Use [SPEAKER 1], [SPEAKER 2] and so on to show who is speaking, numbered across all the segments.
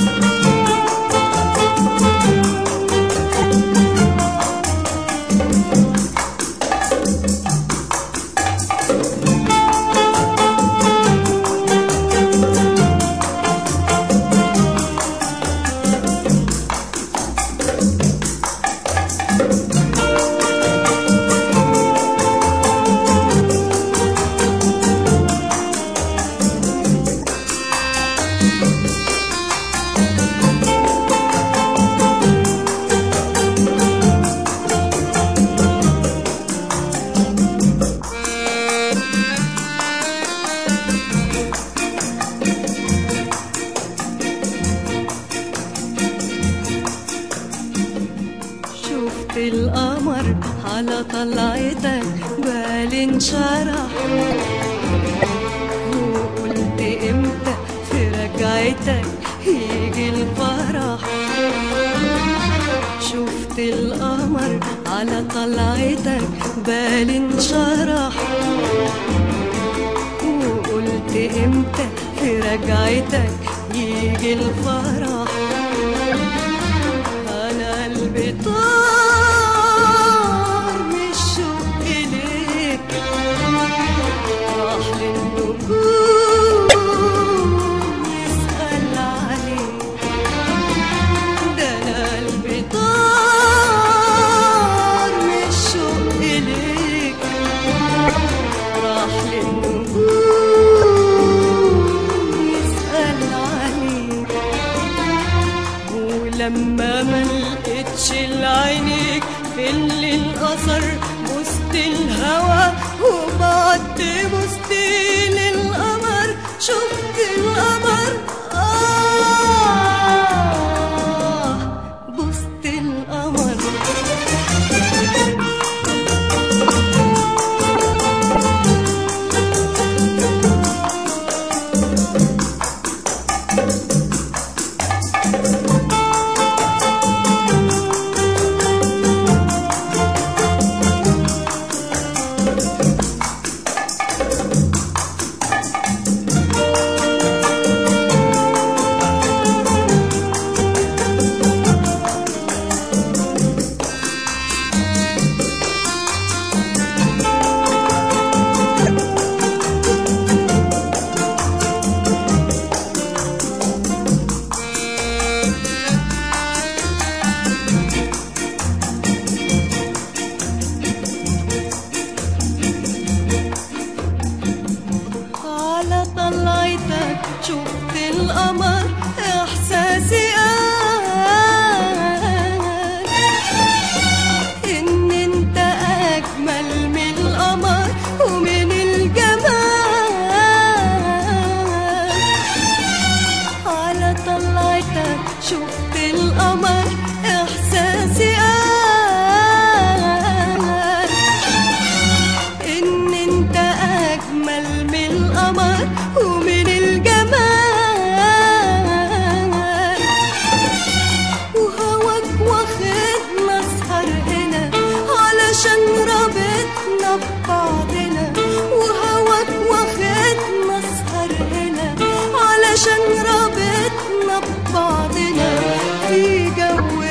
[SPEAKER 1] شفت القمر على طلعتك بالي انشرح وقلت امتى في رجعتك يجي الفرح شفت القمر على طلعتك بالي انشرح وقلت امتى في رجعتك يجي الفرح انا قلبي طار من الشوق اليك راح للنجوم يسأل عليك ده انا قلبي طار من الشوق اليك راح للنجوم يسأل عليك ولما ما لقيتش لعينيك في اللي الأثر بوسط الهوى وبعدت بوسط للقمر شفت القمر آه بوسط القمر على طلعتك شفت القمر احساسي انا ان انت اجمل من القمر ومن الجمال على طلعتك شفت القمر احساسي انا ان انت اجمل من القمر ومن الجمال وهواك واخدنا اسهر هنا علشان رابطنا ببعضنا وهواك واخدنا اسهر هنا علشان رابطنا ببعضنا في جو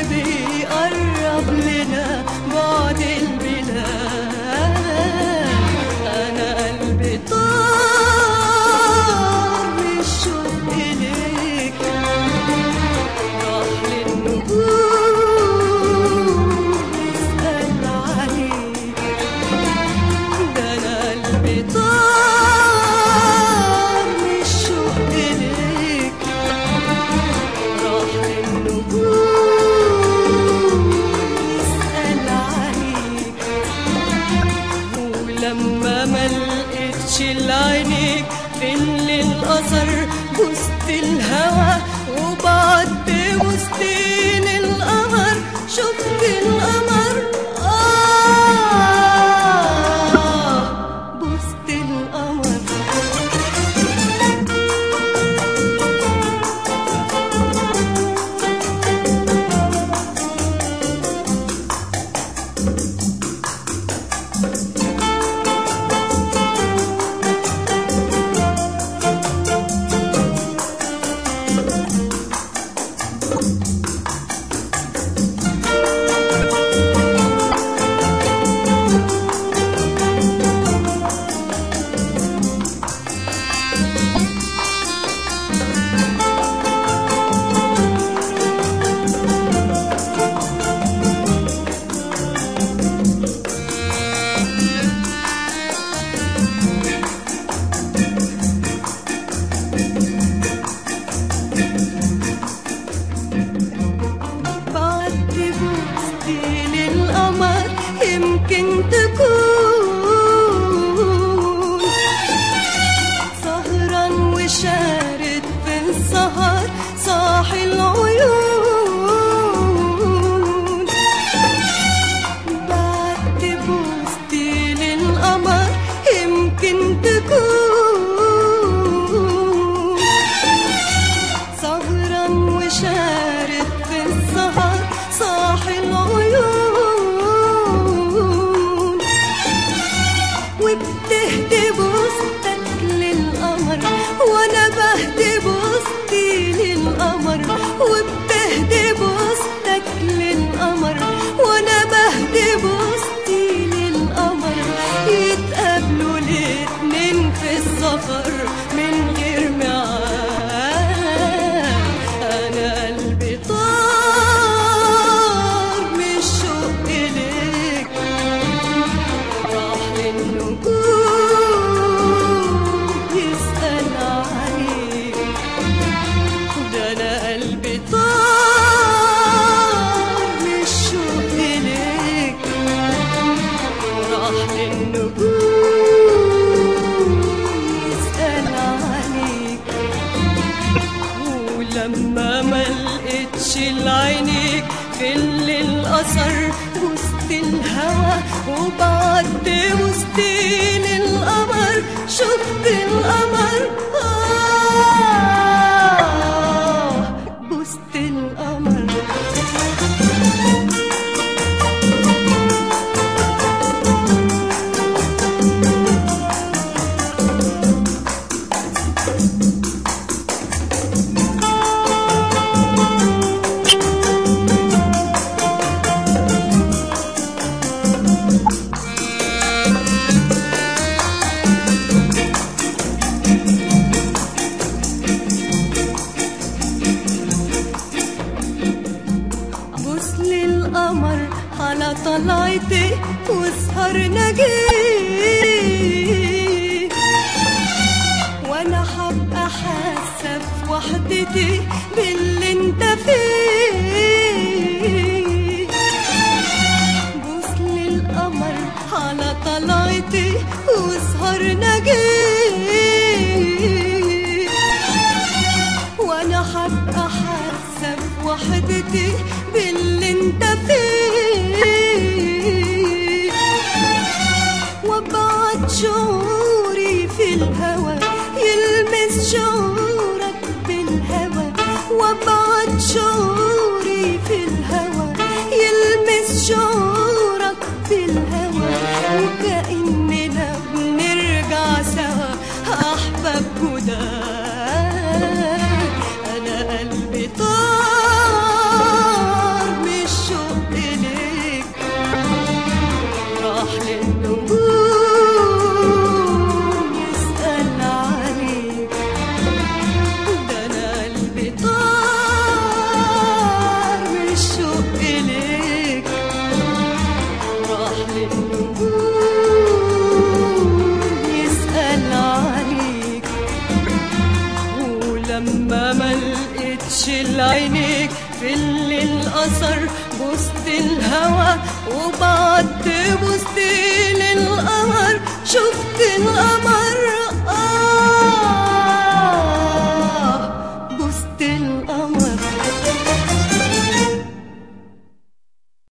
[SPEAKER 1] ولما ما لقيتش لعينيك في الليل أثر وسط الهوى وبعد وسطين القمر شفت القمر آه وسط القمر بص للقمر على طلعتي واسهر نجي وانا حبقى حاسه في وحدتي باللي انت فيه بص للقمر على طلعتي واسهر نجي وانا حبقى حاسه بوحدتي باللي انت فيه وابعت شعوري في الهوى يلمس شعورك بالهوى وابعت شعوري في الهوى يلمس شعورك بالهوى وكأننا بنرجع سوا أحباب جداد أنا قلبي طار من الشوق إليك راح للنجوم يسأل عليك ده أنا قلبي طار من الشوق إليك راح للنجوم يسأل عليك ولما ما لقيتش لعينيك في الليل أثر بوسط الهوى وبعد بوسط